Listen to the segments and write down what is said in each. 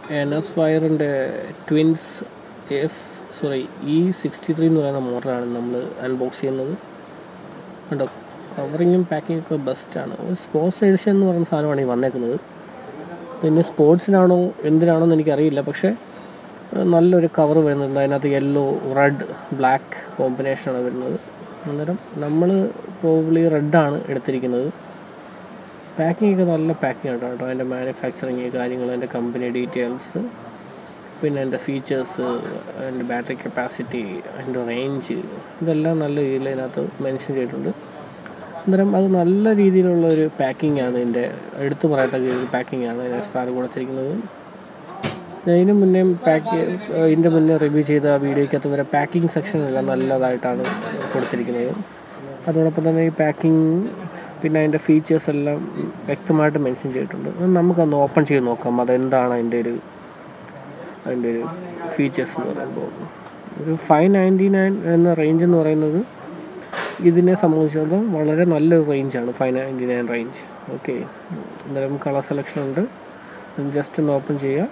N S ഫയറിൻ്റെ twins F sorry E sixty three എന്ന് പറയുന്ന മോട്ടറാണ് നമ്മൾ അൺബോക്സ് ചെയ്യുന്നത് കണ്ടോ കവറിങ്ങും പാക്കിങ്ങും ഒക്കെ ബെസ്റ്റാണ് ഒരു സ്പോർട്സ് എഡിഷൻ എന്ന് പറയുന്ന സാധനമാണ് ഈ വന്നേക്കുന്നത് പിന്നെ സ്പോർട്സിനാണോ എന്തിനാണോ എന്ന് എനിക്കറിയില്ല പക്ഷേ ഏഹ് നല്ലൊരു കവർ വരുന്നുണ്ട് അതിനകത്ത് യെല്ലോ റെഡ് ബ്ലാക്ക് കോമ്പിനേഷനാണ് വരുന്നത് അന്നേരം നമ്മൾ പ്രോബ്ലി റെഡാണ് എടുത്തിരിക്കുന്നത് പാക്കിംഗ് ഒക്കെ നല്ല പാക്കിംഗ് ആണ് കേട്ടോ അതിൻ്റെ മാനുഫാക്ചറിങ് കാര്യങ്ങൾ അതിൻ്റെ കമ്പനി ഡീറ്റെയിൽസ് പിന്നെ അതിൻ്റെ ഫീച്ചേഴ്സ് അതിൻ്റെ ബാറ്ററി കപ്പാസിറ്റി അതിൻ്റെ റേഞ്ച് ഇതെല്ലാം നല്ല രീതിയിൽ അതിനകത്ത് മെൻഷൻ ചെയ്തിട്ടുണ്ട് അന്നേരം അത് നല്ല രീതിയിലുള്ള ഒരു പാക്കിംഗ് ആണ് ഇതിൻ്റെ എടുത്തു പറയത്തക്ക ഒരു പാക്കിംഗ് ആണ് അതിന് സ്റ്റാർ കൊടുത്തിരിക്കുന്നത് ഇതിന് മുന്നേ പാക്ക് ഇതിൻ്റെ മുന്നേ റിവ്യൂ ചെയ്ത വീഡിയോയ്ക്കകത്ത് വരെ പാക്കിംഗ് സെക്ഷനെല്ലാം നല്ലതായിട്ടാണ് കൊടുത്തിരിക്കുന്നത് അതോടൊപ്പം തന്നെ ഈ പാക്കിംഗ് പിന്നെ അതിൻ്റെ ഫീച്ചേഴ്സ് എല്ലാം വ്യക്തമായിട്ട് മെൻഷൻ ചെയ്തിട്ടുണ്ട് അത് നമുക്കൊന്ന് ഓപ്പൺ ചെയ്ത് നോക്കാം അതെന്താണ് അതിൻ്റെ ഒരു അതിൻ്റെ ഒരു ഫീച്ചേഴ്സ് എന്ന് പറയുമ്പോൾ ഒരു ഫൈവ് നയൻറ്റി നയൻ എന്ന റേഞ്ച് എന്ന് പറയുന്നത് ഇതിനെ സംബന്ധിച്ചിടത്തോളം വളരെ നല്ലൊരു റേഞ്ചാണ് five ninety nine range okay അന്നേരം കളർ സെലക്ഷൻ ഉണ്ട് ജസ്റ്റ് ഒന്ന് ഓപ്പൺ ചെയ്യുക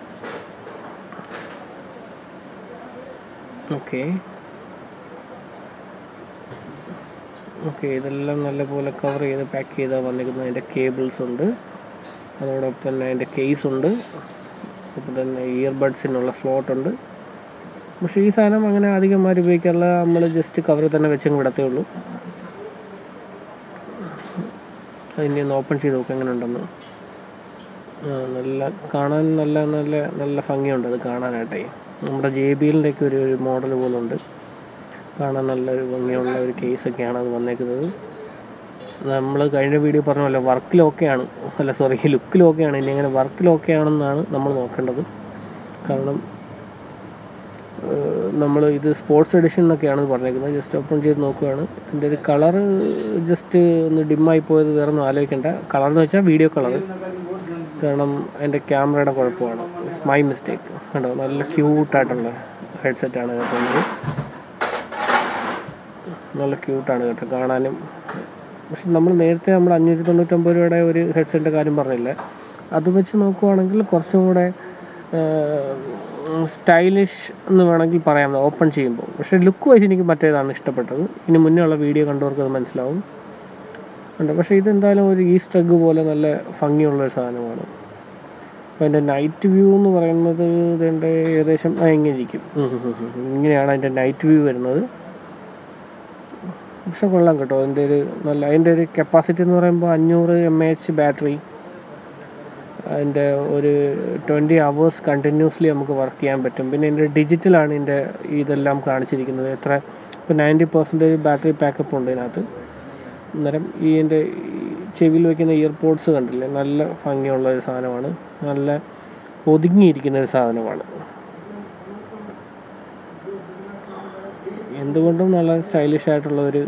ഓക്കെ ഓക്കെ ഇതെല്ലാം നല്ലപോലെ കവർ ചെയ്ത് പാക്ക് ചെയ്താൽ വന്നിരിക്കുന്നത് അതിൻ്റെ കേബിൾസ് ഉണ്ട് അതോടൊപ്പം തന്നെ അതിൻ്റെ കേസ് ഉണ്ട് ഒപ്പം തന്നെ ഇയർബഡ്സിനുള്ള സ്ലോട്ട് ഉണ്ട് പക്ഷേ ഈ സാധനം അങ്ങനെ അധികമാർ ഉപയോഗിക്കാറില്ല നമ്മൾ ജസ്റ്റ് കവറിൽ തന്നെ വെച്ചങ്ങ് വിടത്തേ ഉള്ളൂ അതിൻ്റെ ഒന്ന് ഓപ്പൺ ചെയ്ത് നോക്കാം എങ്ങനെ ഉണ്ടെന്ന് ആ, നല്ല കാണാൻ നല്ല നല്ല നല്ല ഭംഗിയുണ്ട് അത് കാണാനായിട്ടേ നമ്മുടെ ജെ ബി എല്ലിൻ്റെയൊക്കെ ഒരു ഒരു മോഡൽ പോലുണ്ട് കാണാൻ നല്ലൊരു ഭംഗിയുള്ള ഒരു കേസൊക്കെയാണ് അത് വന്നേക്കുന്നത് നമ്മൾ കഴിഞ്ഞ വീഡിയോ പറഞ്ഞ പോലെ വർക്കിലൊക്കെയാണ് അല്ല സോറി ലുക്കിലൊക്കെയാണ് ഇനി അങ്ങനെ വർക്കിലൊക്കെയാണെന്നാണ് നമ്മൾ നോക്കേണ്ടത് കാരണം നമ്മൾ ഇത് സ്പോർട്സ് എഡിഷൻ എന്നൊക്കെയാണ് പറഞ്ഞേക്കുന്നത് ജസ്റ്റ് ഓപ്പൺ ചെയ്ത് നോക്കുകയാണ് ഇതിൻ്റെ ഒരു കളറ് ജസ്റ്റ് ഒന്ന് ഡിമ്മായി പോയത് വേറെ ഒന്നും ആലോചിക്കേണ്ട കളർ എന്ന് വെച്ചാൽ വീഡിയോ കളർ കാരണം എൻ്റെ ക്യാമറയുടെ കുഴപ്പമാണ് ഇറ്റ്സ് മൈ മിസ്റ്റേക്ക് കണ്ടോ നല്ല ക്യൂട്ടായിട്ടുള്ള ഹെഡ്സെറ്റാണ് കേട്ടത് നല്ല ക്യൂട്ടാണ് കേട്ടോ കാണാനും പക്ഷെ നമ്മൾ നേരത്തെ നമ്മൾ അഞ്ഞൂറ്റി തൊണ്ണൂറ്റൊമ്പത് രൂപയുടെ ഒരു ഹെഡ്സെറ്റിൻ്റെ കാര്യം പറഞ്ഞില്ലേ അത് വെച്ച് നോക്കുവാണെങ്കിൽ കുറച്ചും കൂടെ സ്റ്റൈലിഷ് എന്ന് വേണമെങ്കിൽ പറയാം ഓപ്പൺ ചെയ്യുമ്പോൾ പക്ഷേ ലുക്ക് വൈസ് എനിക്ക് മറ്റേതാണ് ഇഷ്ടപ്പെട്ടത് ഇനി മുന്നേ ഉള്ള വീഡിയോ കണ്ടവർക്ക് അത് മനസ്സിലാവും ഉണ്ട് പക്ഷേ ഇതെന്തായാലും ഒരു ഈസ്റ്റർ എഗ് പോലെ നല്ല ഭംഗിയുള്ളൊരു സാധനമാണ് അപ്പോൾ അതിൻ്റെ നൈറ്റ് വ്യൂ എന്ന് പറയുന്നത് ഇതിൻ്റെ ഏകദേശം ആ, ഇങ്ങനെ ഇരിക്കും ഉം, ഉം, ഉം, ഉം. ഇങ്ങനെയാണ് അതിൻ്റെ നൈറ്റ് വ്യൂ വരുന്നത് പക്ഷെ കൊള്ളാം കേട്ടോ അതിൻ്റെ ഒരു നല്ല അതിൻ്റെ ഒരു കപ്പാസിറ്റി എന്ന് പറയുമ്പോൾ അഞ്ഞൂറ് എം എ എച്ച് ബാറ്ററി അതിൻ്റെ ഒരു ട്വൻറ്റി അവേഴ്സ് കണ്ടിന്യൂസ്ലി നമുക്ക് വർക്ക് ചെയ്യാൻ പറ്റും പിന്നെ ഇതിൻ്റെ ഡിജിറ്റലാണ് ഇതിൻ്റെ ഇതെല്ലാം കാണിച്ചിരിക്കുന്നത് എത്ര ഇപ്പോൾ നയൻറ്റി പെർസെൻറ്റേജ് ബാറ്ററി ബാക്കപ്പ് ഉണ്ട് ഇതിനകത്ത് അന്നേരം ഈ എൻ്റെ ചെവിയിൽ വയ്ക്കുന്ന ഇയർപോഡ്സ് കണ്ടില്ലേ നല്ല ഭംഗിയുള്ള ഒരു സാധനമാണ് നല്ല ഒതുങ്ങിയിരിക്കുന്ന ഒരു സാധനമാണ് എന്തുകൊണ്ടും നല്ല സ്റ്റൈലിഷ് ആയിട്ടുള്ള ഒരു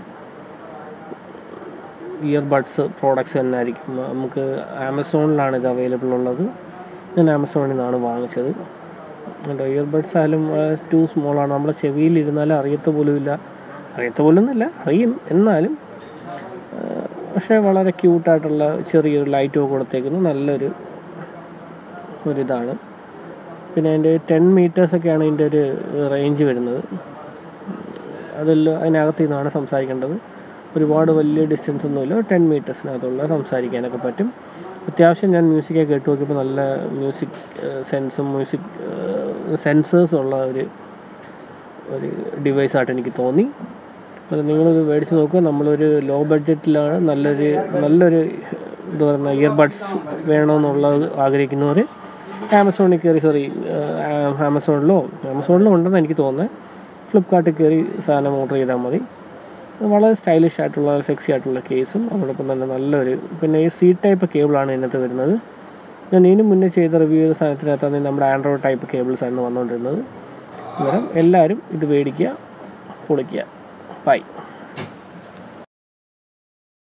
ഇയർബഡ്സ് പ്രോഡക്റ്റ്സ് തന്നെ ആയിരിക്കും നമുക്ക് ആമസോണിലാണ് ഇത് അവൈലബിൾ ഉള്ളത് ഞാൻ ആമസോണിൽ നിന്നാണ് വാങ്ങിച്ചത് കേട്ടോ ഇയർബഡ്സ് ആയാലും ടു സ്മോളാണ് നമ്മുടെ ചെവിയിൽ ഇരുന്നാലും അറിയത്ത പോലുമില്ല അറിയത്ത പോലൊന്നുമില്ല അറിയും എന്നാലും ആ, പക്ഷേ വളരെ ക്യൂട്ടായിട്ടുള്ള ചെറിയൊരു ലൈറ്റൊക്കെ കൊടുത്തേക്കുന്ന നല്ലൊരു ഒരിതാണ് പിന്നെ അതിൻ്റെ ടെൻ മീറ്റേഴ്സൊക്കെയാണ് ഇതിൻ്റെ ഒരു റേഞ്ച് വരുന്നത് അതെല്ലാം അതിനകത്ത് നിന്നാണ് സംസാരിക്കേണ്ടത് ഒരുപാട് വലിയ ഡിസ്റ്റൻസ് ഒന്നുമില്ല ടെൻ മീറ്റേഴ്സിനകത്തുള്ള സംസാരിക്കാനൊക്കെ പറ്റും അത്യാവശ്യം ഞാൻ മ്യൂസിക്കൊക്കെ കേട്ട് നോക്കിയപ്പോൾ നല്ല മ്യൂസിക് സെൻസും മ്യൂസിക് സെൻസേഴ്സും ഉള്ള ഒരു ഒരു ഡിവൈസായിട്ട് എനിക്ക് തോന്നി അത് നിങ്ങളിത് മേടിച്ച് നോക്കുക നമ്മളൊരു ലോ ബഡ്ജറ്റിലാണ് നല്ലൊരു നല്ലൊരു എന്താ പറയുക ഇയർബഡ്സ് വേണമെന്നുള്ളത് ആഗ്രഹിക്കുന്നവർ ആമസോണിൽ കയറി സോറി ആമസോണിലോ ആമസോണിലോ ഉണ്ടെന്ന് എനിക്ക് തോന്നുന്നത് ഫ്ലിപ്കാർട്ടിൽ കയറി സാധനം ഓർഡർ ചെയ്താൽ മതി വളരെ സ്റ്റൈലിഷ് ആയിട്ടുള്ള സെക്സി ആയിട്ടുള്ള കേസും അതോടൊപ്പം തന്നെ നല്ലൊരു പിന്നെ ഈ സി ടൈപ്പ് കേബിളാണ് ഇതിനകത്ത് വരുന്നത് ഞാൻ ഇതിന് മുന്നേ ചെയ്ത റിവ്യൂ ചെയ്ത സാധനത്തിനകത്താണ് നമ്മുടെ ആൻഡ്രോയിഡ് ടൈപ്പ് കേബിൾസ് ആണ് വന്നുകൊണ്ടിരുന്നത് അന്നേരം എല്ലാവരും ഇത് മേടിക്കുക പൊളിക്കുക ബൈ